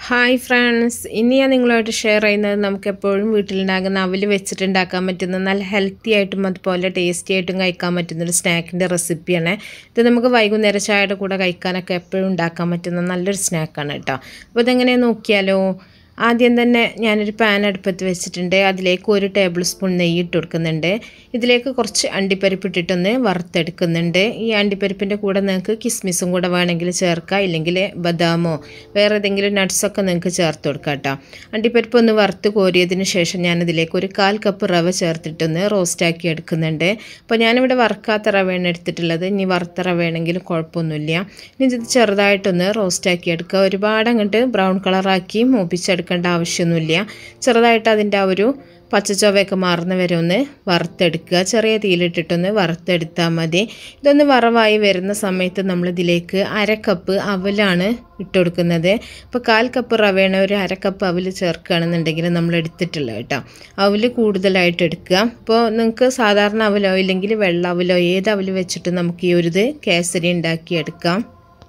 hi friends ഇനി ഞാൻ നിങ്ങളുമായിട്ട് ഷെയർ ചെയ്യുന്നത് നമുക്ക് എപ്പോഴും വീട്ടിലുണ്ടാകുന്ന അവൽ വെച്ചിട്ടുണ്ടാക്കാൻ പറ്റുന്ന നല്ല ഹെൽത്തി ആയിട്ടും അതുപോലെ ടേസ്റ്റി ആയിട്ടും കഴിക്കാൻ പറ്റുന്ന ഒരു സ്നാക്കിൻ്റെ റെസിപ്പിയാണ് ഇത് നമുക്ക് വൈകുന്നേരം ചായയുടെ കൂടെ കഴിക്കാനൊക്കെ എപ്പോഴും ഉണ്ടാക്കാൻ പറ്റുന്ന നല്ലൊരു സ്നാക്കാണ് കേട്ടോ അപ്പോൾ ഇതെങ്ങനെയാണ് നോക്കിയാലോ ആദ്യം തന്നെ ഞാനൊരു പാൻ അടുപ്പത്ത് വെച്ചിട്ടുണ്ട് അതിലേക്ക് ഒരു ടേബിൾ സ്പൂൺ നെയ്യ് ഇട്ട് കൊടുക്കുന്നുണ്ട് ഇതിലേക്ക് കുറച്ച് അണ്ടിപ്പരിപ്പ് ഇട്ടിട്ടൊന്ന് വറുത്തെടുക്കുന്നുണ്ട് ഈ അണ്ടിപ്പരിപ്പിൻ്റെ കൂടെ നിങ്ങൾക്ക് കിസ്മിസും കൂടെ വേണമെങ്കിൽ ചേർക്കാം ഇല്ലെങ്കിൽ ബദാമോ വേറെ ഏതെങ്കിലും നട്ട്സൊക്കെ നിങ്ങൾക്ക് ചേർത്ത് കൊടുക്കാം കേട്ടോ അണ്ടിപ്പരിപ്പ് ഒന്ന് വറുത്ത് കോരിയതിന് ശേഷം ഞാനിതിലേക്ക് ഒരു കാൽ കപ്പ് റവ ചേർത്തിട്ടൊന്ന് റോസ്റ്റാക്കി എടുക്കുന്നുണ്ട് അപ്പോൾ ഞാനിവിടെ വറുക്കാത്ത റവയാണ് എടുത്തിട്ടുള്ളത് ഇനി വറുത്ത റവ ആണെങ്കിലും കുഴപ്പമൊന്നുമില്ല ഇനി ഇത് ചെറുതായിട്ടൊന്ന് റോസ്റ്റാക്കി എടുക്കുക ഒരുപാട് അങ്ങോട്ട് ബ്രൗൺ കളറാക്കി മൂപ്പിച്ചെടുക്കേണ്ട ആവശ്യമൊന്നുമില്ല ചെറുതായിട്ട് അതിൻ്റെ ആ ഒരു പച്ചച്ചൊവയൊക്കെ മാറുന്ന വരെ ഒന്ന് വറുത്തെടുക്കുക ചെറിയ തീയിലിട്ടിട്ടൊന്ന് വറുത്തെടുത്താൽ മതി ഇതൊന്ന് വറവായി വരുന്ന സമയത്ത് നമ്മളിതിലേക്ക് അര കപ്പ് അവലാണ് ഇട്ട് കൊടുക്കുന്നത് അപ്പോൾ കാൽ കപ്പ് റവയാണ് ഒരു അര കപ്പ് അവൽ ചേർക്കുകയാണെന്നുണ്ടെങ്കിൽ നമ്മൾ എടുത്തിട്ടുള്ളത് കേട്ടോ അവൽ കൂടുതലായിട്ട് എടുക്കുക അപ്പോൾ നിങ്ങൾക്ക് സാധാരണ അവലോ ഇല്ലെങ്കിൽ വെള്ള അവലോ ഏത് അവൽ വെച്ചിട്ട് നമുക്ക് ഈ ഒരു ഇത് കേസരി ഉണ്ടാക്കിയെടുക്കാം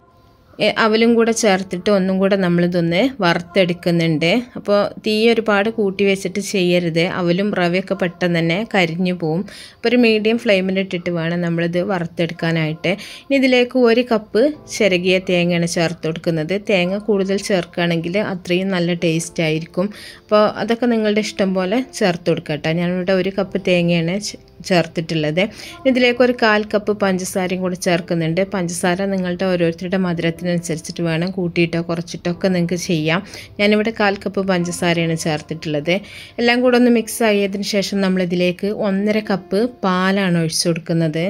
അവലും കൂടെ ചേർത്തിട്ട് ഒന്നും കൂടെ നമ്മളിതൊന്ന് വറുത്തെടുക്കുന്നുണ്ട് അപ്പോൾ തീ ഒരുപാട് കൂട്ടി വെച്ചിട്ട് ചെയ്യരുത് അവലും റവയൊക്കെ പെട്ടെന്ന് തന്നെ കരിഞ്ഞു പോവും അപ്പോൾ ഒരു മീഡിയം ഫ്ലെയിമിലിട്ടിട്ട് വേണം നമ്മളിത് വറുത്തെടുക്കാനായിട്ട് ഇനി ഇതിലേക്ക് ഒരു കപ്പ് ചിരകിയ തേങ്ങയാണ് ചേർത്ത് കൊടുക്കുന്നത് തേങ്ങ കൂടുതൽ ചേർക്കുകയാണെങ്കിൽ അത്രയും നല്ല ടേസ്റ്റ് ആയിരിക്കും അപ്പോൾ അതൊക്കെ നിങ്ങളുടെ ഇഷ്ടം പോലെ ചേർത്ത് കൊടുക്കട്ടെ ഞാനിവിടെ ഒരു കപ്പ് തേങ്ങയാണ് ചേർത്തിട്ടുള്ളത് ഇതിലേക്ക് ഒരു കാൽ കപ്പ് പഞ്ചസാരയും കൂടി ചേർക്കുന്നുണ്ട് പഞ്ചസാര നിങ്ങളുടെ ഓരോരുത്തരുടെ മധുരത്തിനനുസരിച്ചിട്ട് വേണം കൂട്ടിയിട്ടോ കുറച്ചിട്ടോ ഒക്കെ നിങ്ങൾക്ക് ചെയ്യാം ഞാനിവിടെ കാൽ കപ്പ് പഞ്ചസാരയാണ് ചേർത്തിട്ടുള്ളത് എല്ലാം കൂടെ ഒന്ന് മിക്സ് ആയതിനു ശേഷം നമ്മളിതിലേക്ക് ഒന്നര കപ്പ് പാലാണ് ഒഴിച്ചു കൊടുക്കുന്നത്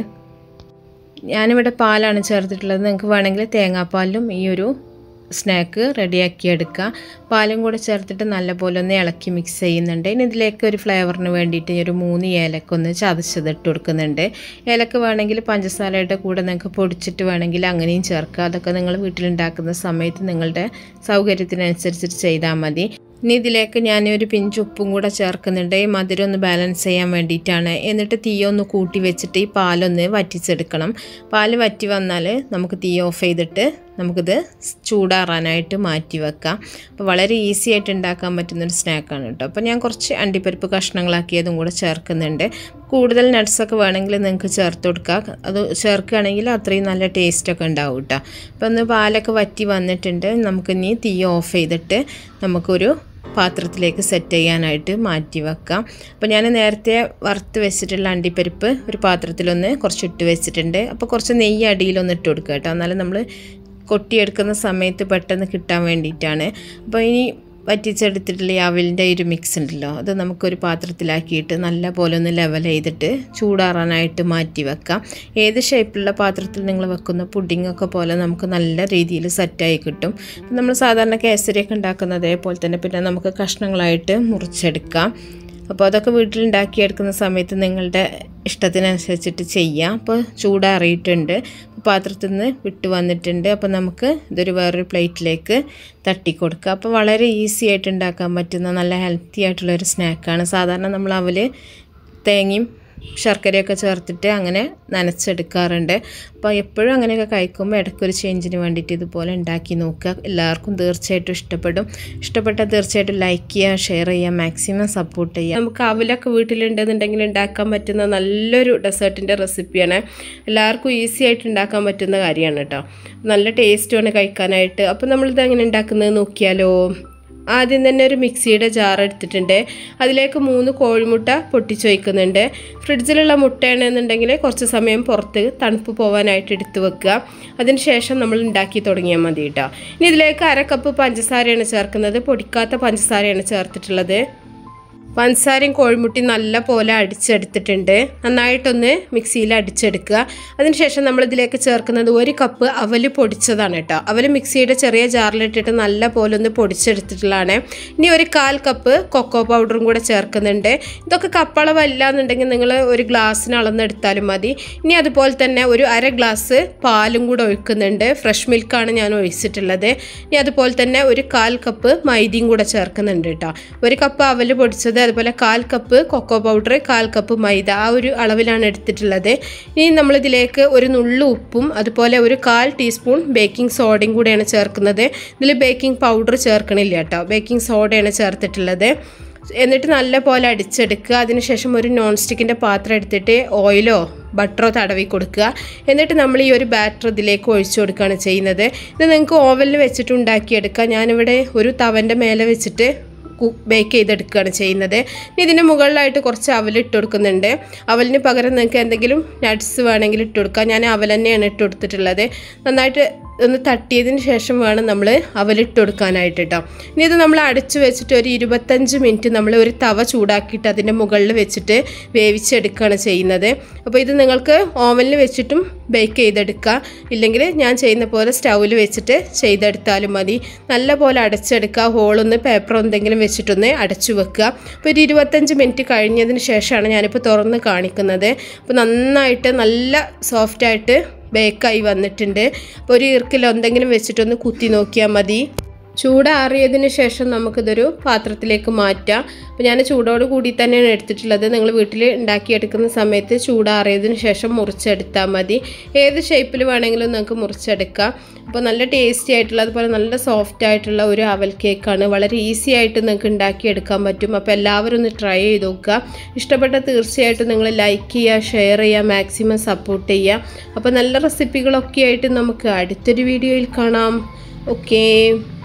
ഞാനിവിടെ പാലാണ് ചേർത്തിട്ടുള്ളത് നിങ്ങൾക്ക് വേണമെങ്കിൽ തേങ്ങാപ്പാലിലും ഈ ഒരു സ്നാക്ക് റെഡിയാക്കി എടുക്കുക പാലും കൂടെ ചേർത്തിട്ട് നല്ലപോലെ ഒന്ന് ഇളക്കി മിക്സ് ചെയ്യുന്നുണ്ട് ഇനി ഇതിലേക്ക് ഒരു ഫ്ലേവറിന് വേണ്ടിയിട്ട് ഒരു മൂന്ന് ഏലക്ക ഒന്ന് ചതച്ചത് ഇട്ട് കൊടുക്കുന്നുണ്ട് ഏലക്ക വേണമെങ്കിൽ പഞ്ചസാരയുടെ കൂടെ നിങ്ങൾക്ക് പൊടിച്ചിട്ട് വേണമെങ്കിൽ അങ്ങനെയും ചേർക്കുക അതൊക്കെ നിങ്ങൾ വീട്ടിലുണ്ടാക്കുന്ന സമയത്ത് നിങ്ങളുടെ സൗകര്യത്തിനനുസരിച്ചിട്ട് ചെയ്താൽ മതി ഇനി ഇതിലേക്ക് ഞാൻ ഒരു പിഞ്ച് ഉപ്പും കൂടെ ചേർക്കുന്നുണ്ട് ഈ മധുരം ഒന്ന് ബാലൻസ് ചെയ്യാൻ വേണ്ടിയിട്ടാണ് എന്നിട്ട് തീ ഒന്ന് കൂട്ടി വെച്ചിട്ട് ഈ പാലൊന്ന് വറ്റിച്ചെടുക്കണം പാല് വറ്റി വന്നാൽ നമുക്ക് തീ ഓഫ് ചെയ്തിട്ട് നമുക്കിത് ചൂടാറാനായിട്ട് മാറ്റി വെക്കാം അപ്പോൾ വളരെ ഈസി ആയിട്ട് ഉണ്ടാക്കാൻ പറ്റുന്നൊരു സ്നാക്കാണ് കേട്ടോ അപ്പോൾ ഞാൻ കുറച്ച് അണ്ടിപ്പരിപ്പ് കഷ്ണങ്ങളാക്കിയതും കൂടെ ചേർക്കുന്നുണ്ട് കൂടുതൽ നട്ട്സൊക്കെ വേണമെങ്കിൽ നിങ്ങൾക്ക് ചേർത്ത് കൊടുക്കാം അത് ചേർക്കുകയാണെങ്കിൽ അത്രയും നല്ല ടേസ്റ്റൊക്കെ ഉണ്ടാവും കേട്ടോ അപ്പോൾ ഒന്ന് പാലൊക്കെ വറ്റി വന്നിട്ടുണ്ട് നമുക്കിനി തീ ഓഫ് ചെയ്തിട്ട് നമുക്കൊരു പാത്രത്തിലേക്ക് സെറ്റ് ചെയ്യാനായിട്ട് മാറ്റി വെക്കാം അപ്പോൾ ഞാൻ നേരത്തെ വറുത്ത് വെച്ചിട്ടുള്ള അണ്ടിപ്പരിപ്പ് ഒരു പാത്രത്തിലൊന്ന് കുറച്ച് ഇട്ട് വെച്ചിട്ടുണ്ട് അപ്പോൾ കുറച്ച് നെയ്യ് അടിയിലൊന്ന് ഇട്ട് കൊടുക്കുക കേട്ടോ എന്നാലും നമ്മൾ കൊട്ടിയെടുക്കുന്ന സമയത്ത് പെട്ടെന്ന് കിട്ടാൻ വേണ്ടിയിട്ടാണ് അപ്പോൾ ഇനി വറ്റിച്ചെടുത്തിട്ടുള്ള ഈ അവലിൻ്റെ ഒരു മിക്സ് ഉണ്ടല്ലോ അത് നമുക്കൊരു പാത്രത്തിലാക്കിയിട്ട് നല്ല പോലെ ഒന്ന് ലെവൽ ചെയ്തിട്ട് ചൂടാറാനായിട്ട് മാറ്റി വെക്കാം ഏത് ഷേപ്പിലുള്ള പാത്രത്തിൽ നിങ്ങൾ വെക്കുന്ന പുഡിങ്ങൊക്കെ പോലെ നമുക്ക് നല്ല രീതിയിൽ സെറ്റായി കിട്ടും നമ്മൾ സാധാരണ കേസരിയൊക്കെ ഉണ്ടാക്കുന്ന അതേപോലെ തന്നെ പിന്നെ നമുക്ക് കഷ്ണങ്ങളായിട്ട് മുറിച്ചെടുക്കാം അപ്പോൾ അതൊക്കെ വീട്ടിലുണ്ടാക്കിയെടുക്കുന്ന സമയത്ത് നിങ്ങളുടെ ഇഷ്ടത്തിനനുസരിച്ചിട്ട് ചെയ്യാം അപ്പോൾ ചൂടാറിയിട്ടുണ്ട് പാത്രത്തിൽ നിന്ന് വിട്ട് വന്നിട്ടുണ്ട് അപ്പോൾ നമുക്ക് ഇതൊരു വേറൊരു പ്ലേറ്റിലേക്ക് തട്ടി കൊടുക്കുക അപ്പോൾ വളരെ ഈസി ആയിട്ട് ഉണ്ടാക്കാൻ പറ്റുന്ന നല്ല ഹെൽത്തി ആയിട്ടുള്ളൊരു സ്നാക്കാണ് സാധാരണ നമ്മൾ അവൽ തേങ്ങയും ശർക്കരയൊക്കെ ചേർത്തിട്ട് അങ്ങനെ നനച്ചെടുക്കാറുണ്ട് അപ്പോൾ എപ്പോഴും അങ്ങനെയൊക്കെ കഴിക്കുമ്പോൾ ഇടയ്ക്കൊരു ചേഞ്ചിന് വേണ്ടിയിട്ട് ഇതുപോലെ ഉണ്ടാക്കി നോക്കുക എല്ലാവർക്കും തീർച്ചയായിട്ടും ഇഷ്ടപ്പെടും ഇഷ്ടപ്പെട്ടാൽ തീർച്ചയായിട്ടും ലൈക്ക് ചെയ്യുക ഷെയർ ചെയ്യുക മാക്സിമം സപ്പോർട്ട് ചെയ്യുക നമുക്ക് അവലൊക്കെ വീട്ടിലുണ്ടെന്നുണ്ടെങ്കിൽ ഉണ്ടാക്കാൻ പറ്റുന്ന നല്ലൊരു ഡെസേർട്ടിൻ്റെ റെസിപ്പിയാണ് എല്ലാവർക്കും ഈസി ആയിട്ട് ഉണ്ടാക്കാൻ പറ്റുന്ന കാര്യമാണ് കേട്ടോ നല്ല ടേസ്റ്റുമാണ് കഴിക്കാനായിട്ട് അപ്പോൾ നമ്മളിത് എങ്ങനെ ഉണ്ടാക്കുന്നത് നോക്കിയാലോ ആദ്യം തന്നെ ഒരു മിക്സിയുടെ ജാർ എടുത്തിട്ടുണ്ട് അതിലേക്ക് മൂന്ന് കോഴിമുട്ട പൊട്ടിച്ച് വയ്ക്കുന്നുണ്ട് ഫ്രിഡ്ജിലുള്ള മുട്ടയാണെന്നുണ്ടെങ്കിൽ കുറച്ച് സമയം പുറത്ത് തണുപ്പ് പോകാനായിട്ട് എടുത്ത് വെക്കുക അതിനുശേഷം നമ്മൾ ഉണ്ടാക്കി തുടങ്ങിയാൽ മതി കേട്ടോ ഇനി ഇതിലേക്ക് അര കപ്പ് പഞ്ചസാരയാണ് ചേർക്കുന്നത് പൊടിക്കാത്ത പഞ്ചസാരയാണ് ചേർത്തിട്ടുള്ളത് പഞ്ചസാരയും കോഴിമുട്ടി നല്ല പോലെ അടിച്ചെടുത്തിട്ടുണ്ട് നന്നായിട്ടൊന്ന് മിക്സിയിൽ അടിച്ചെടുക്കുക അതിനുശേഷം നമ്മൾ ഇതിലേക്ക് ചേർക്കുന്നത് ഒരു കപ്പ് അവല് പൊടിച്ചതാണ് കേട്ടോ അവല് മിക്സിയുടെ ചെറിയ ജാറിലിട്ടിട്ട് നല്ല പോലെ ഒന്ന് പൊടിച്ചെടുത്തിട്ടുള്ളതാണ് ഇനി ഒരു കാൽ കപ്പ് കൊക്കോ പൗഡറും കൂടെ ചേർക്കുന്നുണ്ട് ഇതൊക്കെ കപ്പളവല്ല എന്നുണ്ടെങ്കിൽ നിങ്ങൾ ഒരു ഗ്ലാസ്സിന് അളന്നെടുത്താലും മതി ഇനി അതുപോലെ തന്നെ ഒരു അര ഗ്ലാസ് പാലും കൂടെ ഒഴിക്കുന്നുണ്ട് ഫ്രഷ് മിൽക്കാണ് ഞാൻ ഒഴിച്ചിട്ടുള്ളത് ഇനി അതുപോലെ തന്നെ ഒരു കാൽ കപ്പ് മൈദയും കൂടെ ചേർക്കുന്നുണ്ട് കേട്ടോ ഒരു കപ്പ് അവല് പൊടിച്ചത് അതുപോലെ കാൽ കപ്പ് കൊക്കോ പൗഡർ കാൽ കപ്പ് മൈദ ആ ഒരു അളവിലാണ് എടുത്തിട്ടുള്ളത് ഇനി നമ്മളിതിലേക്ക് ഒരു നുള്ളു ഉപ്പും അതുപോലെ ഒരു കാൽ ടീസ്പൂൺ ബേക്കിംഗ് സോഡയും കൂടെയാണ് ചേർക്കുന്നത് ഇതിൽ ബേക്കിംഗ് പൗഡർ ചേർക്കണില്ല കേട്ടോ ബേക്കിംഗ് സോഡയാണ് ചേർത്തിട്ടുള്ളത് എന്നിട്ട് നല്ല പോലെ അടിച്ചെടുക്കുക അതിനുശേഷം ഒരു നോൺ സ്റ്റിക്കിൻ്റെ പാത്രം എടുത്തിട്ട് ഓയിലോ ബട്ടറോ തടവി കൊടുക്കുക എന്നിട്ട് നമ്മൾ ഈ ഒരു ബാറ്റർ ഇതിലേക്ക് ഒഴിച്ചു കൊടുക്കുകയാണ് ചെയ്യുന്നത് ഇത് നിങ്ങൾക്ക് ഓവനിൽ വെച്ചിട്ട് ഉണ്ടാക്കിയെടുക്കാം ഞാനിവിടെ ഒരു തവൻ്റെ മേലെ വെച്ചിട്ട് ബേക്ക് ചെയ്തെടുക്കുകയാണ് ചെയ്യുന്നത് ഇനി ഇതിന് മുകളിലായിട്ട് കുറച്ച് അവൽ ഇട്ട് കൊടുക്കുന്നുണ്ട് അവലിന് പകരം നിങ്ങൾക്ക് എന്തെങ്കിലും നട്ട്സ് വേണമെങ്കിൽ ഇട്ട് കൊടുക്കാം ഞാൻ അവൽ തന്നെയാണ് ഇട്ട് കൊടുത്തിട്ടുള്ളത് നന്നായിട്ട് ഒന്ന് തട്ടിയതിന് ശേഷം വേണം നമ്മൾ അവലിട്ട് കൊടുക്കാനായിട്ട് കേട്ടോ ഇനി ഇത് നമ്മൾ അടച്ചു വെച്ചിട്ട് ഒരു ഇരുപത്തഞ്ച് മിനിറ്റ് നമ്മൾ ഒരു തവ ചൂടാക്കിയിട്ട് അതിൻ്റെ മുകളിൽ വെച്ചിട്ട് വേവിച്ചെടുക്കുകയാണ് ചെയ്യുന്നത് അപ്പോൾ ഇത് നിങ്ങൾക്ക് ഓവനിൽ വെച്ചിട്ടും ബേക്ക് ചെയ്തെടുക്കുക ഇല്ലെങ്കിൽ ഞാൻ ചെയ്യുന്ന പോലെ സ്റ്റൗവിൽ വെച്ചിട്ട് ചെയ്തെടുത്താലും മതി നല്ല പോലെ അടച്ചെടുക്കുക ഹോളൊന്ന് പേപ്പർ എന്തെങ്കിലും വെച്ചിട്ടൊന്ന് അടച്ചു വെക്കുക അപ്പോൾ ഒരു ഇരുപത്തഞ്ച് മിനിറ്റ് കഴിഞ്ഞതിന് ശേഷമാണ് ഞാനിപ്പോൾ തുറന്ന് കാണിക്കുന്നത് അപ്പോൾ നന്നായിട്ട് നല്ല സോഫ്റ്റായിട്ട് ബേക്കായി വന്നിട്ടുണ്ട് അപ്പോൾ ഒരു ഈർക്കിൽ എന്തെങ്കിലും വെച്ചിട്ടൊന്ന് കുത്തി നോക്കിയാൽ മതി ചൂടാറിയതിന് ശേഷം നമുക്കിതൊരു പാത്രത്തിലേക്ക് മാറ്റാം അപ്പോൾ ഞാൻ ചൂടോട് കൂടി തന്നെയാണ് എടുത്തിട്ടുള്ളത് നിങ്ങൾ വീട്ടിൽ ഉണ്ടാക്കിയെടുക്കുന്ന സമയത്ത് ചൂടാറിയതിന് ശേഷം മുറിച്ചെടുത്താൽ മതി ഏത് ഷേപ്പിൽ വേണമെങ്കിലും നിങ്ങൾക്ക് മുറിച്ചെടുക്കാം അപ്പോൾ നല്ല ടേസ്റ്റി ആയിട്ടുള്ള അതുപോലെ നല്ല സോഫ്റ്റ് ആയിട്ടുള്ള ഒരു അവൽ കേക്കാണ് വളരെ ഈസി ആയിട്ട് നിങ്ങൾക്ക് ഉണ്ടാക്കിയെടുക്കാൻ പറ്റും അപ്പോൾ എല്ലാവരും ഒന്ന് ട്രൈ ചെയ്ത് നോക്കുക ഇഷ്ടപ്പെട്ട തീർച്ചയായിട്ടും നിങ്ങൾ ലൈക്ക് ചെയ്യുക ഷെയർ ചെയ്യുക മാക്സിമം സപ്പോർട്ട് ചെയ്യുക അപ്പോൾ നല്ല റെസിപ്പികളൊക്കെ ആയിട്ട് നമുക്ക് അടുത്തൊരു വീഡിയോയിൽ കാണാം ഓക്കേ